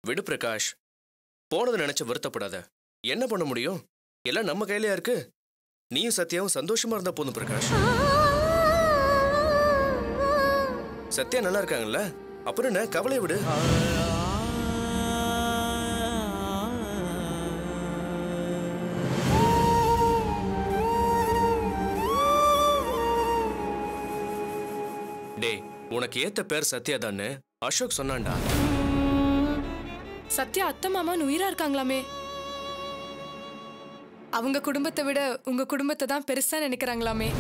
விடு பிரகாஷ் போனதை நினைச்சு வருத்தப்படாத என்ன பண்ண முடியும் எல்லாம் நம்ம கையிலயா இருக்கு நீயும் சத்யாவும் சந்தோஷமா இருந்தா போதும் பிரகாஷ் சத்யா நல்லா இருக்காங்கல்ல அப்புறம் என்ன கவலை விடு டேய் உனக்கு ஏத்த பேர் சத்யா தானே அசோக் சொன்னான்டா சத்யா அத்தை மாமான்னு உயிரா இருக்காங்களாமே அவங்க குடும்பத்தை விட உங்க குடும்பத்தை தான் பெருசா நினைக்கிறாங்களாமே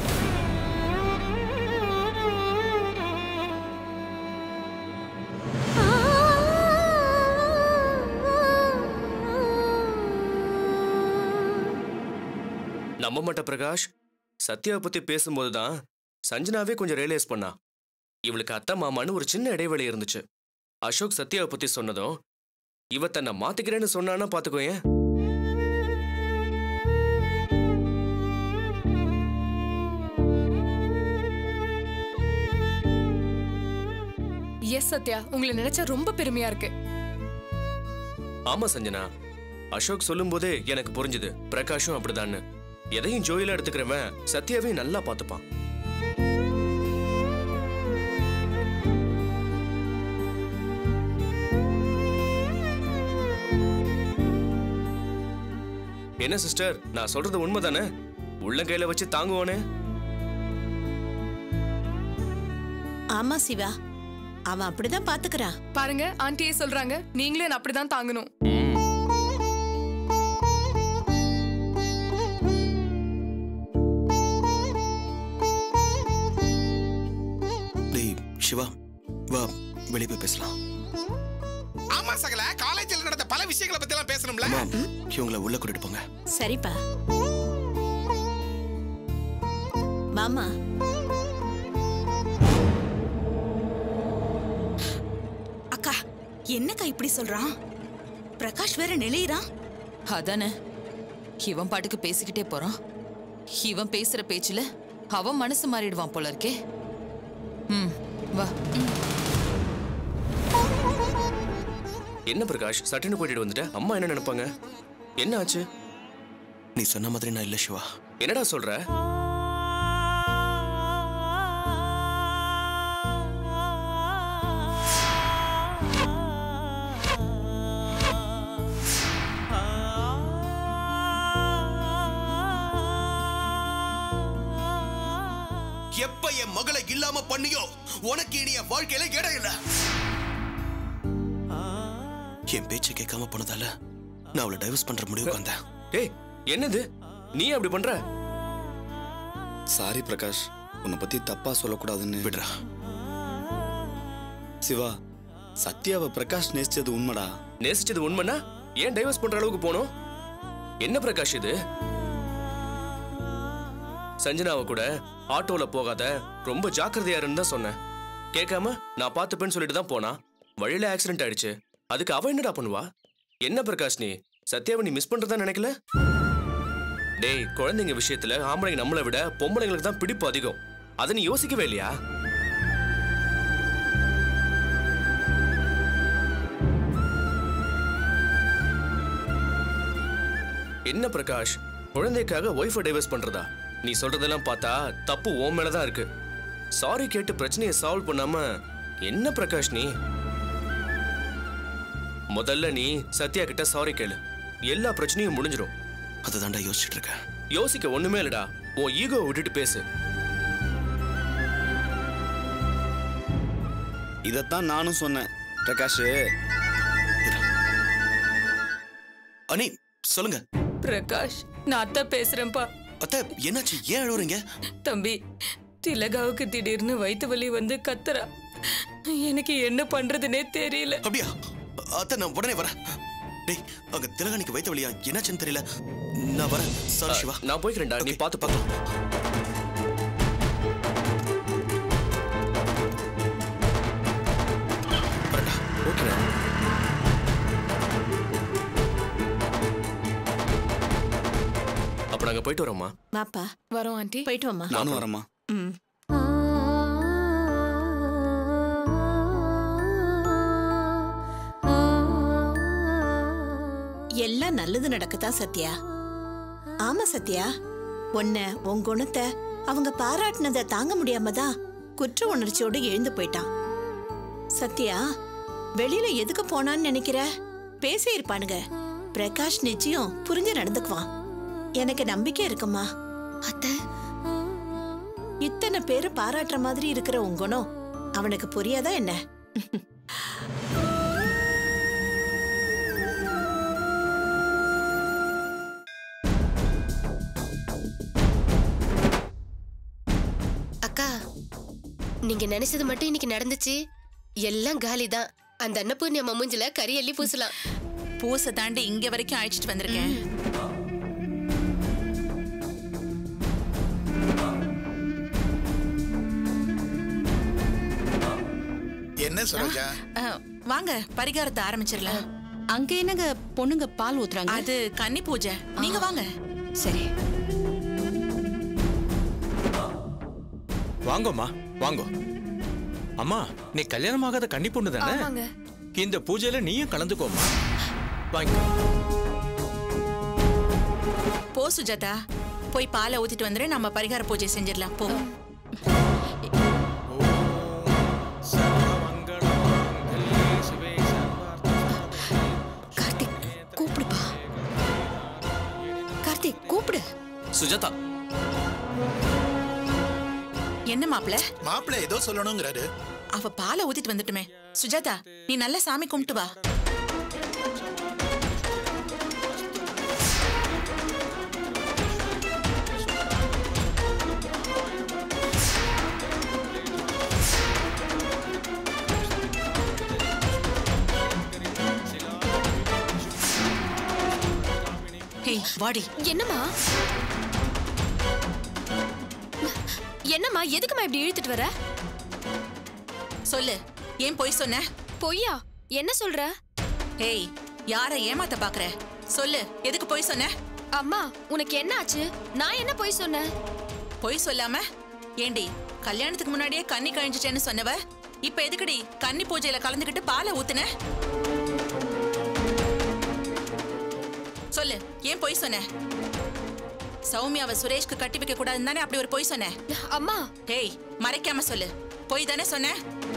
நம்ப மாட்ட பிரகாஷ் சத்யாவை பத்தி பேசும்போது தான் சஞ்சனாவே கொஞ்சம் ரியலைஸ் பண்ணா இவளுக்கு அத்தை மாமான்னு ஒரு சின்ன இடைவெளி இருந்துச்சு அசோக் சத்யாவை பத்தி சொன்னதும் இவ தன்னை மாத்திக்கிறேன்னு சொன்னான்னா பாத்துக்கோயேன் எஸ் சத்யா உங்களை நினைச்சா ரொம்ப பெருமையா இருக்கு ஆமா சஞ்சனா அசோக் சொல்லும்போதே எனக்கு புரிஞ்சுது பிரகாஷும் அப்படிதான்னு எதையும் ஜோயில எடுத்துக்கிறவன் சத்யாவையும் நல்லா பார்த்துப்பான் என்ன சிஸ்டர் நான் சொல்றது உண்மைதானே உள்ளங்கையில வச்சு தாங்குவானே ஆமா சிவா அவன் அப்படிதான் பாத்துக்கிறான் பாருங்க ஆண்டியே சொல்றாங்க நீங்களும் என்ன அப்படிதான் தாங்கணும் டேய் சிவா வா வெளியே போய் பேசலாம் ஆமா சகல காலேஜில் நடந்த பல விஷயங்களை பத்தி எல்லாம் பேசணும்ல அம்மா இவங்கள உள்ள கூட்டிட்டு போங்க சரிப்பா மாமா அக்கா என்னக்கா இப்படி சொல்றான் பிரகாஷ் வேற நெளியறான் அதானே இவன் பாட்டுக்கு பேசிக்கிட்டே போறான் இவன் பேசுற பேச்சுல அவன் மனசு மாறிடுவான் போல இருக்கே ம் வா என்ன பிரகாஷ் சட்டுன்னு கூட்டிட்டு வந்துட்ட அம்மா என்ன நினைப்பாங்க என்ன ஆச்சு நீ சொன்ன மாதிரி நான் இல்ல சிவா என்னடா சொல்ற எப்ப என் மகளை இல்லாம பண்ணியோ உனக்கு இனி என் வாழ்க்கையில இடம் இல்ல என் பேச்சை கேட்காம போனதால நான் அவளை டைவர்ஸ் பண்ற முடிவுக்கு வந்தேன் டேய் என்னது நீ அப்படி பண்ற சாரி பிரகாஷ் உன்னை பத்தி தப்பா சொல்லக்கூடாதுன்னு விடுறா சிவா சத்யாவை பிரகாஷ் நேசிச்சது உண்மைடா நேசிச்சது உண்மைன்னா ஏன் டைவர்ஸ் பண்ற அளவுக்கு போனோம் என்ன பிரகாஷ் இது சஞ்சனாவை கூட ஆட்டோல போகாத ரொம்ப ஜாக்கிரதையா இருந்து தான் சொன்னேன் கேட்காம நான் பார்த்துப்பேன்னு சொல்லிட்டு தான் போனா வழியில ஆக்சிடென்ட் ஆயிடுச்சு அதுக்கு அவ என்னடா பண்ணுவா என்ன பிரகாஷ் நீ சத்யாவை நீ மிஸ் பண்றதா நினைக்கல டேய் குழந்தைங்க விஷயத்துல ஆம்பளைங்க நம்மளை விட பொம்பளைங்களுக்கு தான் பிடிப்பு அதிகம் அதை நீ யோசிக்கவே இல்லையா என்ன பிரகாஷ் குழந்தைக்காக ஒய்ஃபை டைவர்ஸ் பண்றதா நீ சொல்றதெல்லாம் பார்த்தா தப்பு உன் மேல தான் இருக்கு சாரி கேட்டு பிரச்சனையை சால்வ் பண்ணாம என்ன பிரகாஷ் நீ முதல்ல நீ சத்யா கிட்ட சாரி கேளு எல்லா பிரச்சனையும் முடிஞ்சிடும் அதுதான்டா யோசிச்சுட்டு இருக்கேன் யோசிக்க ஒண்ணுமே இல்லடா உன் ஈகோ விட்டுட்டு பேசு இதைத்தான் நானும் சொன்னேன் பிரகாஷ் அனி சொல்லுங்க பிரகாஷ் நான் அத்தை பேசுறேன்ப்பா அத்தை என்னாச்சு ஏன் அழுவுறீங்க தம்பி திலகாவுக்கு திடீர்னு வயித்து வலி வந்து கத்துறா எனக்கு என்ன பண்றதுனே தெரியல அப்படியா அத்தை நான் உடனே வரேன் டேய் அங்க திலகாணிக்கு வைத்த வழியா என்னாச்சுன்னு தெரியல நான் வரேன் சாரி சிவா நான் போய்க்கிறேன்டா நீ Okay. பார்த்து பார்க்கலாம் வரேன்டா ஓகேடா அப்ப நாங்க போயிட்டு வரோம்மா வாப்பா வரோம் ஆண்டி போயிட்டு வாம்மா நானும் வரேம்மா ம் ஆ எல்லாம் நல்லது நடக்கத்தான் சத்யா ஆமா சத்யா உன்னை உன் குணத்தை அவங்க பாராட்டினதை தாங்க முடியாம தான் குற்ற உணர்ச்சியோட எழுந்து போயிட்டான் சத்யா வெளியில எதுக்கு போனான்னு நினைக்கிற பேசியிருப்பானுங்க பிரகாஷ் நிச்சயம் புரிஞ்சு நடந்துக்குவான் எனக்கு நம்பிக்கை இருக்குமா அத்தை இத்தனை பேரு பாராட்டுற மாதிரி இருக்கிற உன் குணம் அவனுக்கு புரியாதா என்ன அக்கா நீங்க நினைச்சது மட்டும் இன்னைக்கு நடந்துச்சு எல்லாம் காலி தான் அந்த அன்னபூர்ணி அம்மா மூஞ்சில கறி அள்ளி பூசலாம் பூசை தாண்டி இங்க வரைக்கும் அழைச்சிட்டு வந்திருக்கேன் என்ன சரோஜா அஹ், வாங்க பரிகாரத்தை ஆரம்பிச்சிடலாம் அங்க என்னங்க பொண்ணுங்க பால் ஊத்துறாங்க அது கன்னி பூஜை நீங்க வாங்க சரி வாங்கம்மா வாங்கோ அம்மா நீ கல்யாணம் ஆகாத கன்னி பொண்ணு தானே ஆமாங்க இந்த பூஜையில நீயும் கலந்துக்கோமா வாங்க போ சுஜாதா போய் பாலை ஊத்திட்டு வந்துரு நம்ம பரிகார பூஜை செஞ்சிடலாம் போ கார்த்திக் கூப்பிடுப்பா கார்த்திக் கூப்பிடு சுஜாதா என்ன மாப்பிள மாப்பிள்ளை ஏதோ சொல்லணுங்கிறாரு அவ பாலை ஊத்திட்டு வந்துட்டுமே சுஜாதா நீ நல்லா சாமி கும்பிட்டு வா ஹேய் வாடி என்னம்மா என்னம்மா எதுக்கும்மா இப்படி இழுத்துட்டு வர சொல்லு ஏன் பொய் சொன்ன பொய்யா என்ன சொல்ற ஹேய் யார ஏமாத்த பாக்குற சொல்லு எதுக்கு பொய் சொன்ன அம்மா உனக்கு என்ன ஆச்சு நான் என்ன பொய் சொன்னேன் பொய் சொல்லாம ஏண்டி கல்யாணத்துக்கு முன்னாடியே கன்னி கழிஞ்சிட்டேன்னு சொன்னவ இப்ப எதுக்குடி கன்னி பூஜையில கலந்துக்கிட்டு பாலை ஊத்துன சொல்லு ஏன் பொய் சொன்ன சௌமியாவை சுரேஷ்க்கு கட்டி வைக்க கூடாதுன்னு தானே அப்படி ஒரு பொய் சொன்ன அம்மா ஹேய் மறைக்காம சொல்லு பொய் தானே சொன்ன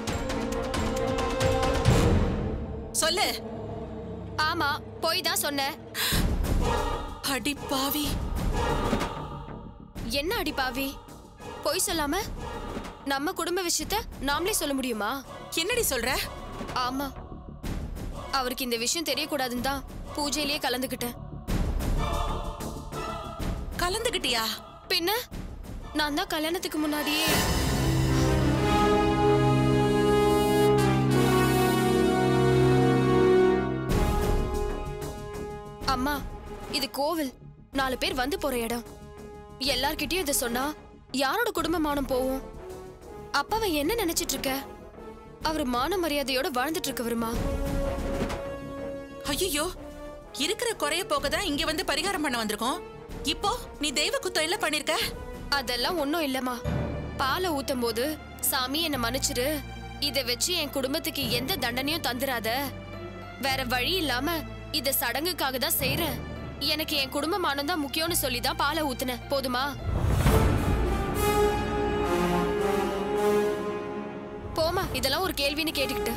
சொல்லு ஆமா பொய் தான் சொன்னேன் அடி பாவி என்ன அடி பாவி பொய் சொல்லாம நம்ம குடும்ப விஷயத்த நாமளே சொல்ல முடியுமா என்னடி சொல்ற ஆமா அவருக்கு இந்த விஷயம் தெரியக்கூடாதுன்னு தான் பூஜையிலேயே கலந்துக்கிட்டேன் கலந்துகிட்டியா பின்ன நான் தான் கல்யாணத்துக்கு முன்னாடியே அம்மா இது கோவில் நாலு பேர் வந்து போற இடம் எல்லார்கிட்டயும் இதை சொன்னா யாரோட குடும்ப மானம் போகும் அப்பாவை என்ன நினைச்சிட்டு இருக்க அவர் மான மரியாதையோட வாழ்ந்துட்டு இருக்கவருமா ஐயோ இருக்கிற குறைய போக தான் இங்க வந்து பரிகாரம் பண்ண வந்திருக்கோம் இப்போ நீ தெய்வ குத்தம் இல்ல பண்ணிருக்க அதெல்லாம் ஒண்ணும் இல்லம்மா பாலை ஊத்தும் போது சாமி என்ன மன்னிச்சிரு இத வச்சு என் குடும்பத்துக்கு எந்த தண்டனையும் தந்துராத வேற வழி இல்லாம இத சடங்குக்காக தான் செய்யறேன் எனக்கு என் குடும்பமானம் தான் முக்கியம்னு சொல்லி தான் பாலை ஊத்துனேன் போதுமா போமா இதெல்லாம் ஒரு கேள்வின்னு கேட்டுக்கிட்டு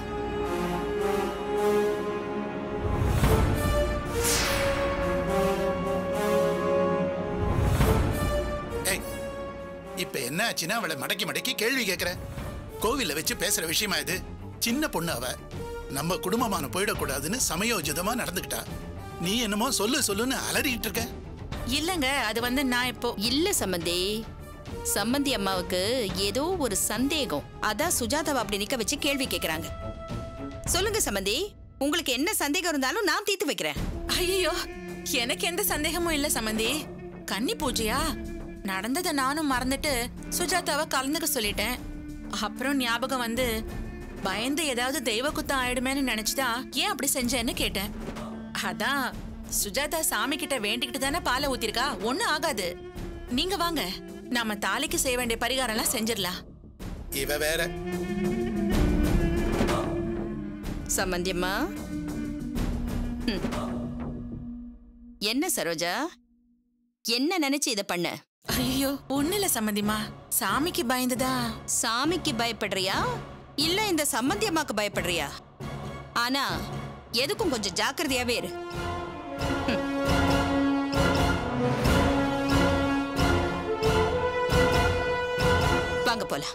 ஏய் இப்ப என்ன ஆச்சுன்னா அவளை மடக்கி மடக்கி கேள்வி கேட்கிற கோவில்ல வச்சு பேசுற விஷயமா இது சின்ன பொண்ணு அவ நம்ம குடும்பமான போயிடக்கூடாதுன்னு சமயோஜிதமா நடந்துக்கிட்டா நீ என்னமோ சொல்லு சொல்லுன்னு அலறிட்டு இருக்க இல்லங்க அது வந்து நான் இப்போ இல்ல சம்மந்தி சம்மந்தி அம்மாவுக்கு ஏதோ ஒரு சந்தேகம் அதான் சுஜாதாவை அப்படி நிக்க வச்சு கேள்வி கேக்குறாங்க சொல்லுங்க சம்மந்தி உங்களுக்கு என்ன சந்தேகம் இருந்தாலும் நான் தீர்த்து வைக்கிறேன் ஐயோ எனக்கு எந்த சந்தேகமும் இல்ல சம்பந்தி கன்னி பூஜையா நடந்ததை நானும் மறந்துட்டு சுஜாதாவை கலந்துக்க சொல்லிட்டேன் அப்புறம் ஞாபகம் வந்து பயந்து ஏதாவது தெய்வ குத்தம் ஆயிடுமேன்னு நினைச்சுதான் ஏன் அப்படி செஞ்சேன்னு கேட்டேன் அதான் சுஜாதா சாமி கிட்ட வேண்டிக்கிட்டு தானே பாலை ஊத்திருக்கா ஒண்ணும் ஆகாது நீங்க வாங்க நாம தாலிக்கு செய்ய வேண்டிய பரிகாரம்லாம் செஞ்சிடலாம் இவ வேற சம்மந்தி அம்மா ம். என்ன சரோஜா என்ன நினைச்சு இத பண்ண ஐயோ ஒண்ணு இல்ல சம்மந்திமா சாமிக்கு பயந்துதா சாமிக்கு பயப்படுறியா இல்ல இந்த சம்மந்தி அம்மாக்கு பயப்படுறியா ஆனா எதுக்கும் கொஞ்சம் ஜாக்கிரதையாவே இரு ம். வாங்க போலாம்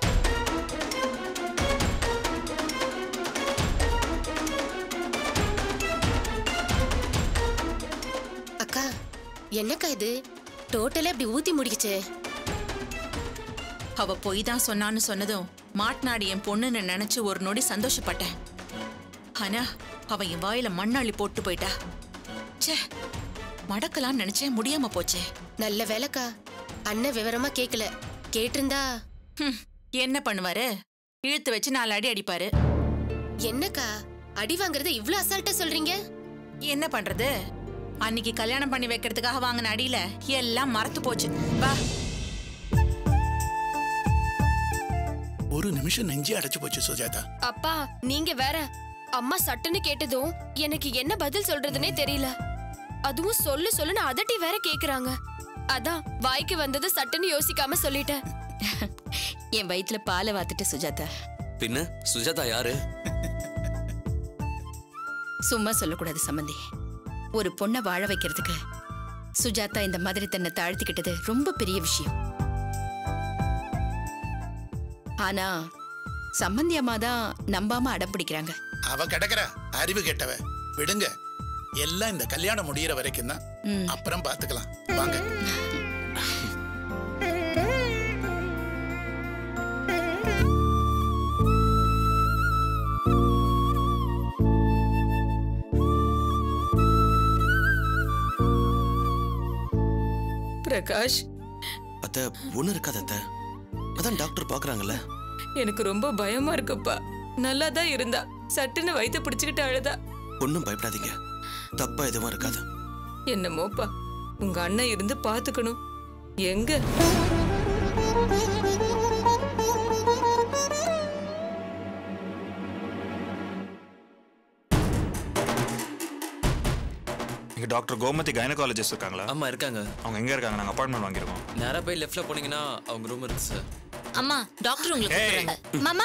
அக்கா என்னக்கா இது டோட்டலா இப்படி ஊத்தி முடிக்குச்சே அவ பொய் தான் சொன்னான்னு சொன்னதும் மாட்னாடி என் பொண்ணுன்னு நினைச்சு ஒரு நொடி சந்தோஷப்பட்டேன் ஆனா அவ என் வாயில மண்ணாளி போட்டு போயிட்டா ச்சே மடக்கலாம்னு நினைச்சேன் முடியாம போச்சே நல்ல வேலைக்கா அண்ணன் விவரமா கேக்கல கேட்டிருந்தா ஹம், என்ன பண்ணுவாரு இழுத்து வச்சு நாலு அடி அடிப்பாரு என்னக்கா அடி வாங்குறத இவ்ளோ அசால்ட்டா சொல்றீங்க என்ன பண்றது அன்னைக்கு கல்யாணம் பண்ணி வைக்கிறதுக்காக வாங்கின அடியில எல்லாம் மறத்து போச்சு வா ஒரு நிமிஷம் நெஞ்சே அடைச்சு போச்சு சுஜாதா அப்பா நீங்க வேற அம்மா சட்டுன்னு கேட்டதும் எனக்கு என்ன பதில் சொல்றதுனே தெரியல அதுவும் சொல்லு சொல்லுன்னு அதட்டி வேற கேக்குறாங்க அதான் வாய்க்கு வந்தது சட்டுன்னு யோசிக்காம சொல்லிட்டேன் என் வயித்துல பாலை வாத்துட்டு சுஜாதா பின்ன சுஜாதா யாரு சும்மா சொல்லக்கூடாது சம்மந்தி ஒரு பொண்ணை வாழ வைக்கிறதுக்கு சுஜாதா இந்த மாதிரி தன்னை தாழ்த்திக்கிட்டது ரொம்ப பெரிய விஷயம் ஆனா சம்மந்தி அம்மா தான் நம்பாம அடம் பிடிக்கிறாங்க அவ கிடக்குற அறிவு கெட்டவ விடுங்க எல்லாம் இந்த கல்யாணம் முடியிற வரைக்கும் தான் ம். அப்புறம் பாத்துக்கலாம் வாங்க பிரகாஷ் அத்த ஒண்ணு இருக்காது அத்த அதான் டாக்டர் பாக்குறாங்கல்ல எனக்கு ரொம்ப பயமா இருக்குப்பா நல்லா தான் இருந்தா சட்டுன்னு வயித்தை பிடிச்சுக்கிட்டு அழுதா ஒன்றும் பயப்படாதீங்க தப்பா எதுவும் இருக்காது என்னமோப்பா உங்க அண்ணன் இருந்து பாத்துக்கணும் எங்க இங்க டாக்டர் கோமதி கைனகாலஜிஸ்ட் இருக்காங்களா ஆமா இருக்காங்க அவங்க எங்க இருக்காங்க நாங்க அப்பாயின்மெண்ட் வாங்கியிருக்கோம் நேரா போய் லெஃப்ட்ல போனீங்கன்னா அவங்க ரூம் இருக்கு சார் அம்மா டாக்டர் உங்களுக்கு ஏய். கூப்பிடுறாங்க. மாமா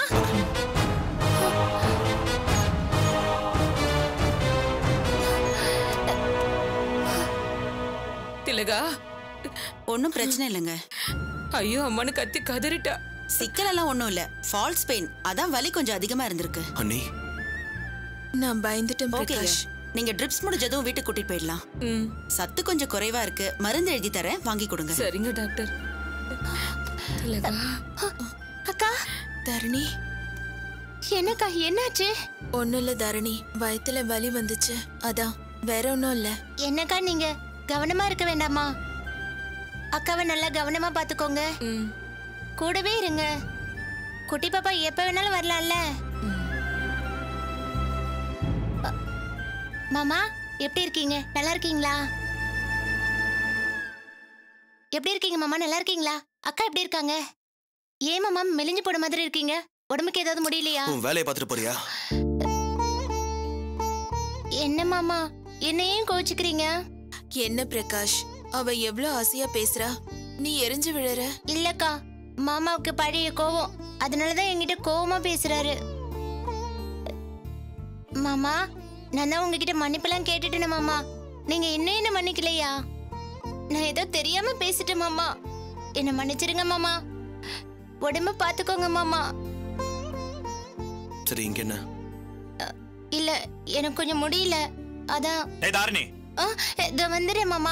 திலகா ஒன்றும் பிரச்சனை இல்லைங்க ஐயோ அம்மானு கத்தி கதறிட்டா சிக்கல் எல்லாம் ஒன்றும் இல்லை ஃபால்ஸ் பெயின் அதான் வலி கொஞ்சம் அதிகமா இருந்திருக்கு அண்ணி நான் பயந்துட்டேன் ஓகே நீங்க ட்ரிப்ஸ் முடிஞ்சதும் வீட்டுக்கு கூட்டிட்டு போயிடலாம் ம் சத்து கொஞ்சம் குறைவா இருக்கு மருந்து எழுதி தரேன் வாங்கி கொடுங்க சரிங்க டாக்டர் திலகா அக்கா தரணி என்னக்கா என்னாச்சு ஒன்னும் இல்ல தரணி வயித்துல வலி வந்துச்சு அதான் வேற ஒன்றும் இல்ல என்னக்கா நீங்க கவனமா இருக்க வேண்டாமா அக்காவை நல்லா கவனமா பாத்துக்கோங்க ம் கூடவே இருங்க குட்டி பாப்பா எப்ப வேணாலும் வரலாம்ல அ, மாமா எப்படி இருக்கீங்க நல்லா இருக்கீங்களா எப்படி இருக்கீங்க மாமா நல்லா இருக்கீங்களா அக்கா எப்படி இருக்காங்க ஏன் மாமா மெலிஞ்சு போன மாதிரி இருக்கீங்க உடம்புக்கு ஏதாவது முடியலையா உன் வேலையை பார்த்துட்டு போறியா என்ன மாமா என்ன ஏன் கோச்சுக்கிறீங்க என்ன பிரகாஷ் அவ எவ்வளவு ஆசையா பேசுறா நீ எரிஞ்சு விழற இல்லக்கா மாமாவுக்கு பழைய கோவம் அதனாலதான் என்கிட்ட கோவமா பேசுறாரு மாமா நான் தான் உங்ககிட்ட மன்னிப்பெல்லாம் கேட்டுட்டேன் மாமா நீங்க இன்னும் என்ன மன்னிக்கலையா நான் ஏதோ தெரியாம பேசிட்டேன் மாமா என்ன மன்னிச்சிருங்க மாமா உடம்ப பாத்துக்கோங்க மாமா சரி இங்க என்ன இல்ல எனக்கு கொஞ்சம் முடியல அதான் ஏய் தாரணி ஆ, இதோ வந்துடுறேன் மாமா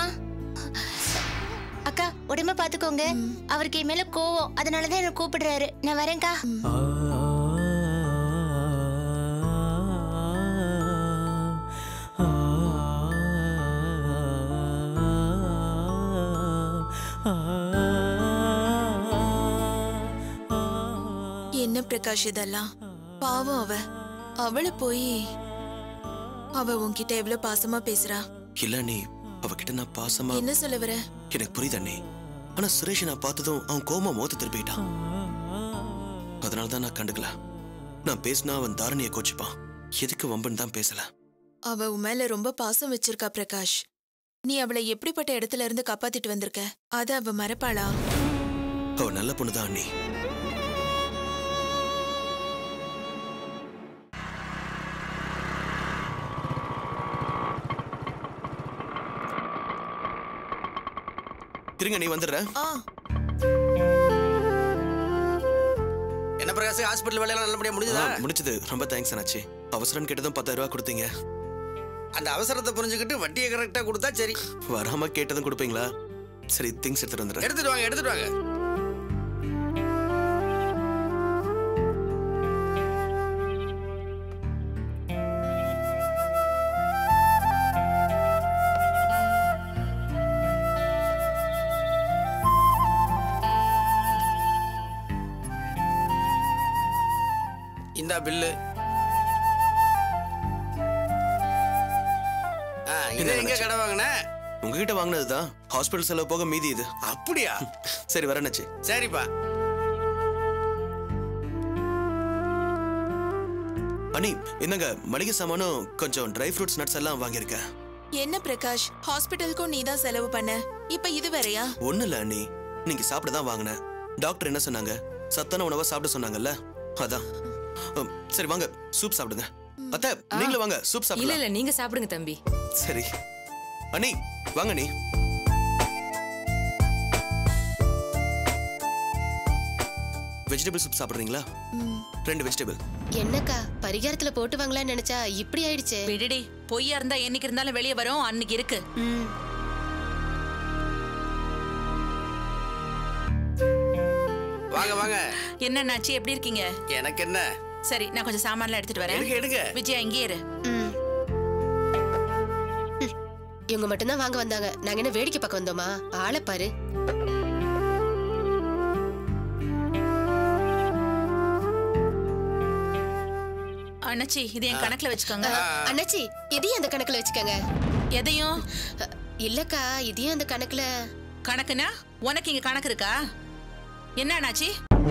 அக்கா உடம்ப பாத்துக்கோங்க அவருக்கு என் மேல கோவம் அதனாலதான் என்ன கூப்பிடுறாரு நான் வரேன்க்கா என்ன பிரகாஷ் இதெல்லாம் பாவம் அவ அவளை போய் அவ உன்கிட்ட எவ்வளவு பாசமா பேசுறா இல்ல நீ அவகிட்ட நான் பாசமா என்ன சொல்ல வர எனக்கு புரியுது அண்ணி ஆனா சுரேஷ் நான் பார்த்ததும் அவன் கோமா மோத்த திருப்பிட்டான் அதனால தான் நான் கண்டுக்கல நான் பேசினா அவன் தாரணியை கோச்சிப்பான் எதுக்கு வம்புன்னு தான் பேசல அவ உன் மேல ரொம்ப பாசம் வச்சிருக்கா பிரகாஷ் நீ அவளை எப்படிப்பட்ட இடத்துல இருந்து காப்பாத்திட்டு வந்திருக்க அத அவ மறப்பாளா அவ நல்ல பொண்ணுதான் அண்ணி இருங்க நீ வந்துடுறேன் என்ன பிரகாஷ் ஹாஸ்பிட்டல் வேலையெல்லாம் நல்லபடியா முடிஞ்சதா ஆ, முடிச்சது ரொம்ப தேங்க்ஸ் அண்ணாச்சி அவசரம் கேட்டதும் பத்தாயிரம் ரூபாய் கொடுத்தீங்க அந்த அவசரத்தை புரிஞ்சுக்கிட்டு வட்டியை கரெக்டா கொடுத்தா சரி வராம கேட்டதும் கொடுப்பீங்களா சரி திங்ஸ் எடுத்துட்டு வந்துடுறேன் எடுத்துட்டு வாங்க எடுத்துட்டு வாங்க இந்தா பில்லு ஆ, இதை என்ன எங்க நினைச்சு? கடை வாங்கின உங்ககிட்ட வாங்கினதுதான் ஹாஸ்பிட்டல் செலவு போக மீதி இது அப்படியா சரி வரேன்னாச்சு சரிப்பா அண்ணி என்னங்க மளிகை சாமானும் கொஞ்சம் ட்ரை ஃப்ரூட்ஸ் நட்ஸ் எல்லாம் வாங்கியிருக்கேன் என்ன பிரகாஷ் ஹாஸ்பிட்டலுக்கும் நீ தான் செலவு பண்ண இப்ப இது வேறயா ஒன்றும் இல்லை அண்ணி நீங்க சாப்பிட தான் வாங்கினேன் டாக்டர் என்ன சொன்னாங்க சத்தான உணவை சாப்பிட சொன்னாங்கல்ல அதான் உம், சரி வாங்க சூப் சாப்பிடுங்க அத்தை நீங்களும் வாங்க சூப் இல்ல சாப்பிடலாம் இல்ல நீங்க சாப்பிடுங்க தம்பி சரி அண்ணி வாங்க அண்ணி வெஜிடபிள் சூப் சாப்பிடுறீங்களா ரெண்டு வெஜிடபிள் என்னக்கா பரிகாரத்துல போட்டு வாங்கலாம்னு நினைச்சா இப்படி ஆயிடுச்சு விடுடி பொய்யா இருந்தா என்னைக்கு இருந்தாலும் வெளியே வரும் அன்னைக்கு இருக்கு வாங்க வாங்க என்ன நாச்சி எப்படி இருக்கீங்க எனக்கு என்ன சரி நான் கொஞ்சம் சாமான்லாம் எடுத்துட்டு வரேன் எடுங்க, எடுங்க. விஜயா இங்கே இரு இவங்க மட்டும்தான் வாங்க வந்தாங்க நாங்க என்ன வேடிக்கை பார்க்க வந்தோமா ஆளை பாரு அண்ணாச்சி இது என் கணக்குல வச்சுக்கோங்க அண்ணாச்சி இதையும் அந்த கணக்குல வச்சுக்கோங்க எதையும் இல்லக்கா இதையும் அந்த கணக்குல கணக்குனா உனக்கு இங்க கணக்கு இருக்கா என்ன அண்ணாச்சி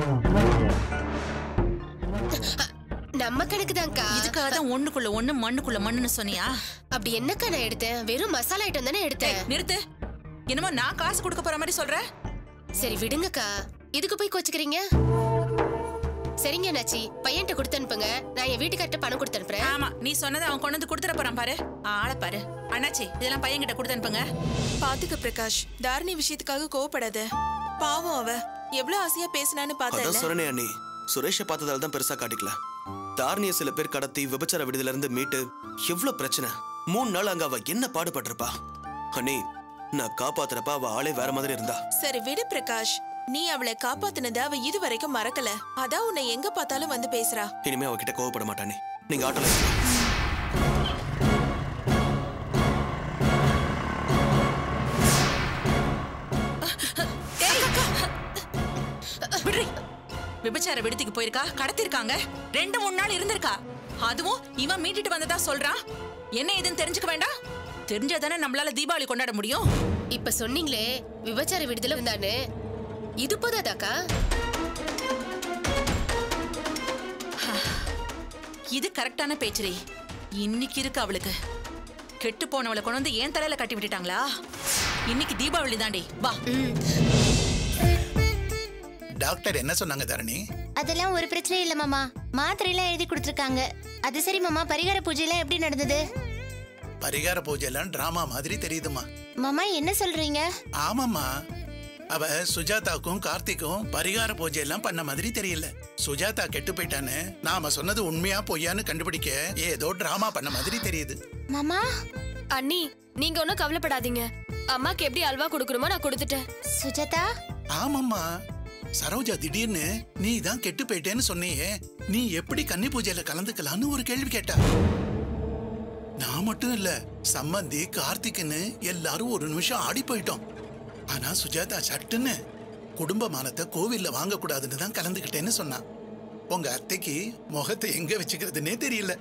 நம்ம கணக்கு தான்க்கா இதுக்காக தான் ஒண்ணுக்குள்ள ஒண்ணு மண்ணுக்குள்ள மண்ணுன்னு சொன்னியா அப்படி என்னக்கா நான் எடுத்தேன் வெறும் மசாலா ஐட்டம் தானே எடுத்தேன் நிறுத்து என்னமோ நான் காசு கொடுக்க போற மாதிரி சொல்ற சரி விடுங்கக்கா இதுக்கு போய் கோச்சுக்கிறீங்க சரிங்க அண்ணாச்சி பையன்கிட்ட கொடுத்து அனுப்புங்க நான் என் வீட்டுக்கார்ட்ட பணம் கொடுத்து அனுப்புறேன் ஆமா நீ சொன்னதை அவன் கொண்டு வந்து கொடுத்துட போறான் பாரு ஆளை பாரு அண்ணாச்சி இதெல்லாம் பையன் கிட்ட கொடுத்து அனுப்புங்க பாத்துக்க பிரகாஷ் தாரணி விஷயத்துக்காக கோவப்படாத பாவம் அவ எவ்வளவு ஆசையா பேசினான்னு அதான் பார்த்தல சொன்னே அண்ணி சுரேஷை பார்த்ததால தான் பெருசா காட்டிக்கல தாரணிய சில பேர் கடத்தி விபச்சார விடுதல இருந்து மீட்டு எவ்வளவு பிரச்சனை மூணு நாள் அங்க அவ என்ன பாடுபட்டிருப்பா அண்ணி நான் காப்பாத்துறப்ப அவ ஆளே வேற மாதிரி இருந்தா சரி விடு பிரகாஷ் நீ அவளை காப்பாத்துனத அவ இது வரைக்கும் மறக்கல அதான் உன்னை எங்க பார்த்தாலும் வந்து பேசுறா இனிமே அவகிட்ட கோவப்பட மாட்டானே நீங்க ஆட்டோல இருங்க. விடுறி விபச்சார விடுதிக்கு போயிருக்கா கடத்திருக்காங்க ரெண்டு மூணு நாள் இருந்திருக்கா அதுவும் இவன் மீட்டுட்டு வந்ததா சொல்றான் என்ன ஏதுன்னு தெரிஞ்சுக்க வேண்டாம் தெரிஞ்சாதானே நம்மளால தீபாவளி கொண்டாட முடியும் இப்ப சொன்னீங்களே விபச்சார விடுதலை வந்தான்னு இது போதாதாக்கா இது கரெக்டான பேச்சுரி இன்னைக்கு இருக்கு அவளுக்கு கெட்டு போனவளை கொண்டு வந்து ஏன் தலையில கட்டி விட்டுட்டாங்களா இன்னைக்கு தீபாவளி தாண்டி வா டாக்டர் என்ன சொன்னாங்க தரணி அதெல்லாம் ஒரு பிரச்சனையும் இல்ல மாமா மாத்திரையெல்லாம் எழுதி கொடுத்துருக்காங்க அது சரி மாமா பரிகார பூஜைலாம் எப்படி நடந்தது பரிகார பூஜை எல்லாம் டிராமா மாதிரி தெரியுதுமா மாமா என்ன சொல்றீங்க ஆமாம்மா அவ சுஜாதாக்கும் கார்த்திக்கும் பரிகார பூஜை எல்லாம் பண்ண மாதிரி தெரியல சுஜாதா கெட்டு போயிட்டான்னு நாம சொன்னது உண்மையா பொய்யான்னு கண்டுபிடிக்க ஏதோ டிராமா பண்ண மாதிரி தெரியுது மாமா அண்ணி நீங்க ஒன்றும் கவலைப்படாதீங்க அம்மாக்கு எப்படி அல்வா கொடுக்கணுமோ நான் கொடுத்துட்டேன் சுஜாதா ஆமாம்மா சரோஜா திடீர்னு நீ தான் கெட்டு போயிட்டேன்னு சொன்னியே நீ எப்படி கன்னி பூஜையில கலந்துக்கலாம்னு ஒரு கேள்வி கேட்டா நான் மட்டும் இல்ல சம்மந்தி கார்த்திக்னு எல்லாரும் ஒரு நிமிஷம் ஆடி போயிட்டோம் ஆனா சுஜாதா சட்டுன்னு குடும்ப மானத்தை கோவில்ல வாங்கக்கூடாதுன்னு தான் கலந்துக்கிட்டேன்னு சொன்னான் உங்க அத்தைக்கு முகத்தை எங்க வச்சுக்கிறதுனே தெரியல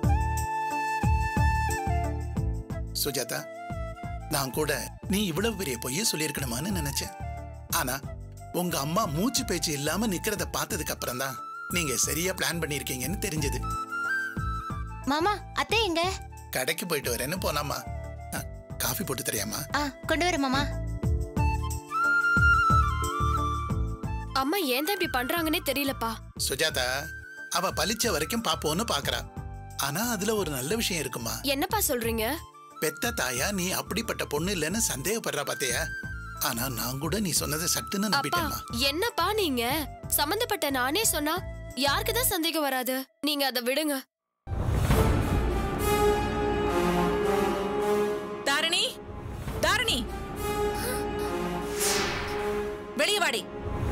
சுஜாதா நான் கூட நீ இவ்வளவு பெரிய பொய்ய சொல்லியிருக்கணுமான்னு நினைச்சேன் ஆனா உங்க அம்மா மூச்சு பேச்சு இல்லாம நிக்கிறத பார்த்ததுக்கு அப்புறம் தான் நீங்க சரியா பிளான் பண்ணிருக்கீங்கன்னு தெரிஞ்சது மாமா அத்தை எங்க கடைக்கு போயிட்டு வரேன்னு போனாமா அ, காஃபி போட்டு தெரியாமா ஆ கொண்டு வரேன் மாமா அம்மா ஏன் தான் இப்படி பண்றாங்கன்னே தெரியலப்பா சுஜாதா அவ பலிச்ச வரைக்கும் பாப்போன்னு பாக்குறா ஆனா அதுல ஒரு நல்ல விஷயம் இருக்குமா என்னப்பா சொல்றீங்க பெத்த தாயா நீ அப்படிப்பட்ட பொண்ணு இல்லைன்னு சந்தேகப்படுறா பாத்தியா ஆனா நான் கூட நீ சொன்னதை சட்டுன்னு அப்பா நம்பிட்டேம்மா என்னப்பா நீங்க சம்பந்தப்பட்ட நானே சொன்னா யாருக்கு தான் சந்தேகம் வராது நீங்க அதை விடுங்க தாரணி தாரணி வெளியே வாடி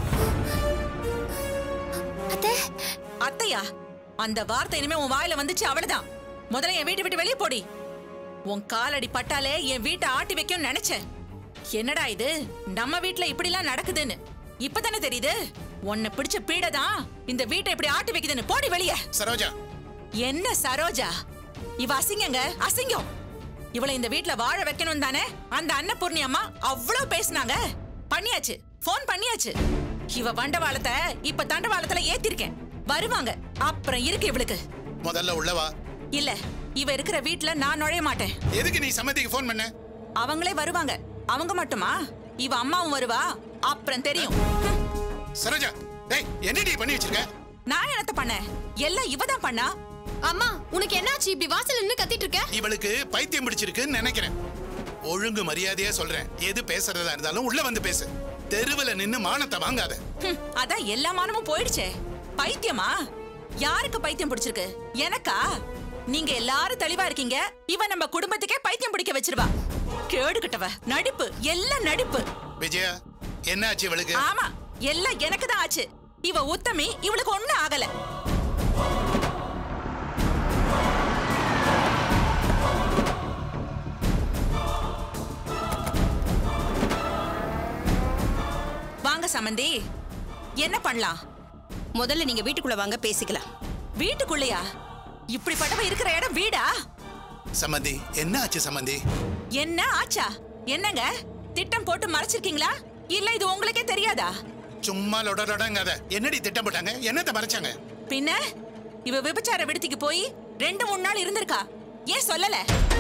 அத்தையா அந்த வார்த்தை இனிமே உன் வாயில வந்துச்சு அவ்வளவுதான் முதல்ல என் வீட்டை விட்டு வெளியே போடி உன் காலடி பட்டாலே என் வீட்டை ஆட்டி வைக்கும்னு நினைச்சேன் என்னடா இது நம்ம வீட்ல இப்படிலாம் நடக்குதுன்னு இப்பதானே தெரியுது உன்னை பிடிச்ச பீடை தான் இந்த வீட்டை இப்படி ஆட்டி வைக்குதுன்னு போடி வெளியே சரோஜா என்ன சரோஜா இவ அசிங்கங்க அசிங்கம் இவளை இந்த வீட்ல வாழ வைக்கணும் தானே அந்த அன்னபூர்ணி அம்மா அவ்வளவு பேசுனாங்க பண்ணியாச்சு ஃபோன் பண்ணியாச்சு இவ வண்டவாளத்தை இப்ப தண்டவாளத்துல ஏத்திருக்கேன் வருவாங்க அப்புறம் இருக்கு இவளுக்கு முதல்ல உள்ளவா இல்ல இவ இருக்கிற வீட்ல நான் நுழைய மாட்டேன் எதுக்கு நீ சம்மதிக்கு ஃபோன் பண்ண அவங்களே வருவாங்க அவங்க மட்டுமா இவ அம்மாவும் வருவா அப்புறம் தெரியும் சரோஜா டேய் என்னடி பண்ணி வச்சிருக்க நான் என்னத்த பண்ணேன் எல்லாம் இவ தான் பண்ணா அம்மா உனக்கு என்னாச்சு இப்படி வாசல்ல நின்னு கத்திட்டு இருக்க இவளுக்கு பைத்தியம் பிடிச்சிருக்குன்னு நினைக்கிறேன் ஒழுங்கு மரியாதையா சொல்றேன் எது பேசுறதா இருந்தாலும் உள்ள வந்து பேசு தெருவுல நின்னு மானத்தை வாங்காத ஹம், அதான் எல்லா மானமும் போயிடுச்சே பைத்தியமா யாருக்கு பைத்தியம் பிடிச்சிருக்கு எனக்கா நீங்க எல்லாரும் தெளிவா இருக்கீங்க இவ நம்ம குடும்பத்துக்கே பைத்தியம் பிடிக்க வச்சிருவா கேடு கிட்டவ நடிப்பு எல்லாம் நடிப்பு விஜயா என்ன ஆச்சு இவளுக்கு ஆமா எல்லாம் எனக்கு தான் ஆச்சு இவ உத்தமி இவளுக்கு ஒண்ணும் ஆகல வாங்க சமந்தி என்ன பண்ணலாம் முதல்ல நீங்க வீட்டுக்குள்ள வாங்க பேசிக்கலாம் வீட்டுக்குள்ளயா இப்படிப்பட்டவ இருக்கிற இடம் வீடா சம்மந்தி என்ன ஆச்சு சம்மந்தி என்ன ஆச்சா என்னங்க திட்டம் போட்டு மறைச்சிருக்கீங்களா இல்ல இது உங்களுக்கே தெரியாதா சும்மா லொடலொடங்காத என்னடி திட்டம் போட்டாங்க என்னத்தை மறைச்சாங்க பின்ன இவ விபச்சார விடுதிக்கு போய் ரெண்டு மூணு நாள் இருந்திருக்கா ஏன் சொல்லல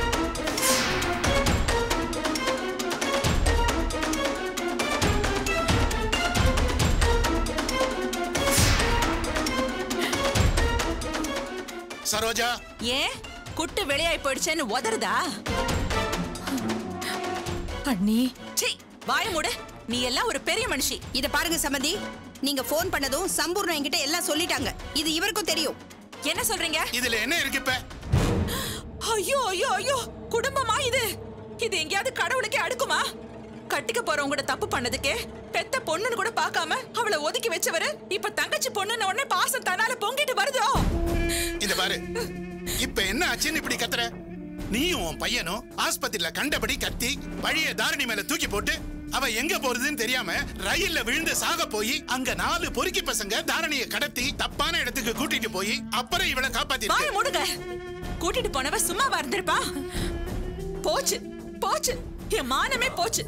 சரோஜா ஏன் குட்டு வெளியாய் போயிடுச்சேன்னு உதறுதா அண்ணி சீ வாய மூடு நீ எல்லாம் ஒரு பெரிய மனுஷி இத பாருங்க சம்பந்தி நீங்க ஃபோன் பண்ணதும் சம்பூர்ணம் என்கிட்ட எல்லாம் சொல்லிட்டாங்க இது இவருக்கும் தெரியும் என்ன சொல்றீங்க இதுல என்ன இருக்கு இப்ப ஐயோ ஐயோ ஐயோ குடும்பமா இது இது எங்கேயாவது கடவுளுக்கே அடுக்குமா கட்டிக்க போறவங்க கூட தப்பு பண்ணதுக்கே பெத்த பொண்ணுன்னு கூட பார்க்காம அவளை ஒதுக்கி வச்சவரு இப்ப தங்கச்சி பொண்ணுன்னு உடனே பாசம் தன்னால பொங்கிட்டு வருதோ இந்த பாரு இப்ப என்ன ஆச்சுன்னு இப்படி கத்துற நீயும் உன் பையனும் ஆஸ்பத்திரியில கண்டபடி கத்தி பழைய தாரணி மேல தூக்கி போட்டு அவ எங்க போறதுன்னு தெரியாம ரயில்ல விழுந்து சாக போய் அங்க நாலு பொறுக்கி பசங்க தாரணிய கடத்தி தப்பான இடத்துக்கு கூட்டிட்டு போய் அப்புறம் இவளை காப்பாத்தி வாய மூடுங்க கூட்டிட்டு போனவ சும்மாவா இருந்திருப்பா போச்சு போச்சு என் மானமே போச்சு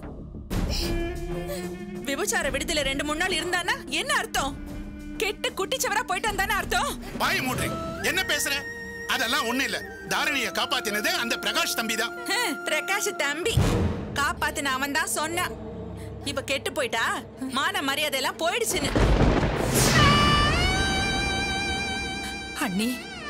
விபச்சார விடுதலை ரெண்டு மூணு நாள் இருந்தானா என்ன அர்த்தம் கெட்டு குட்டிச்சவரா போயிட்டான் தானே அர்த்தம் வாய மூடுறி என்ன பேசுற அதெல்லாம் ஒண்ணு இல்ல தாரணிய காப்பாத்தினது அந்த பிரகாஷ் தம்பி தான் ஹம், பிரகாஷ் தம்பி காப்பாத்தின அவன் தான் சொன்னான் இப்ப கெட்டு போயிட்டா மான மரியாதை எல்லாம் போயிடுச்சுன்னு அண்ணி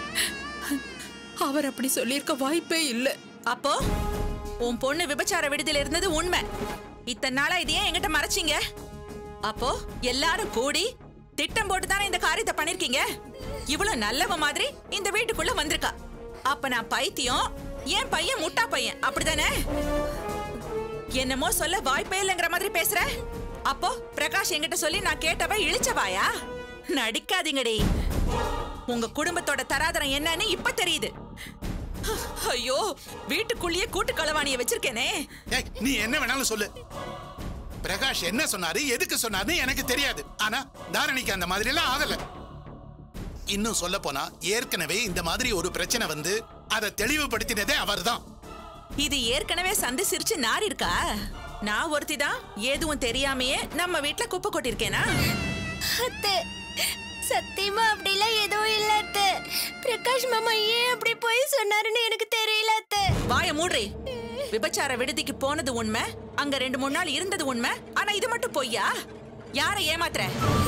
அவர் அப்படி சொல்லியிருக்க வாய்ப்பே இல்ல அப்போ உன் பொண்ணு விபச்சார விடுதியில இருந்தது உண்மை இத்தனை நாளா இது ஏன் என்கிட்ட மறைச்சீங்க அப்போ எல்லாரும் கூடி திட்டம் போட்டு தானே இந்த காரியத்தை பண்ணிருக்கீங்க இவ்வளவு நல்லவ மாதிரி இந்த வீட்டுக்குள்ள வந்திருக்கா அப்ப நான் பைத்தியம் என் பையன் முட்டா பையன் அப்படிதானே என்னமோ சொல்ல வாய்ப்பே இல்லைங்கிற மாதிரி பேசுற அப்போ பிரகாஷ் என்கிட்ட சொல்லி நான் கேட்டவ இழிச்சவாயா நடிக்காதீங்கடி உங்க குடும்பத்தோட தராதரம் என்னன்னு இப்ப தெரியுது ஐயோ வீட்டுக்குள்ளேயே கூட்டு களவாணிய வச்சிருக்கேனே ஏய், நீ என்ன வேணாலும் சொல்லு பிரகாஷ் என்ன சொன்னாரு எதுக்கு சொன்னாருன்னு எனக்கு தெரியாது ஆனா தாரணிக்கு அந்த மாதிரி எல்லாம் ஆகல இன்னும் சொல்ல போனா ஏற்கனவே இந்த மாதிரி ஒரு பிரச்சனை வந்து அதை தெளிவுபடுத்தினதே அவர்தான் இது ஏற்கனவே சந்தி சிரிச்சு நார் இருக்கா நான் ஒருத்தி தான் எதுவும் தெரியாமையே நம்ம வீட்ல குப்பை கொட்டிருக்கேனா அத்தை சத்தியமா அப்படிலாம் எதுவும் இல்ல அத்தை பிரகாஷ் மாமா ஏன் அப்படி போய் சொன்னாருன்னு எனக்கு தெரியல அத்தை வாய மூடுறி விபச்சார விடுதிக்கு போனது உண்மை அங்க ரெண்டு மூணு நாள் இருந்தது உண்மை ஆனா இது மட்டும் பொய்யா யாரை ஏமாத்துற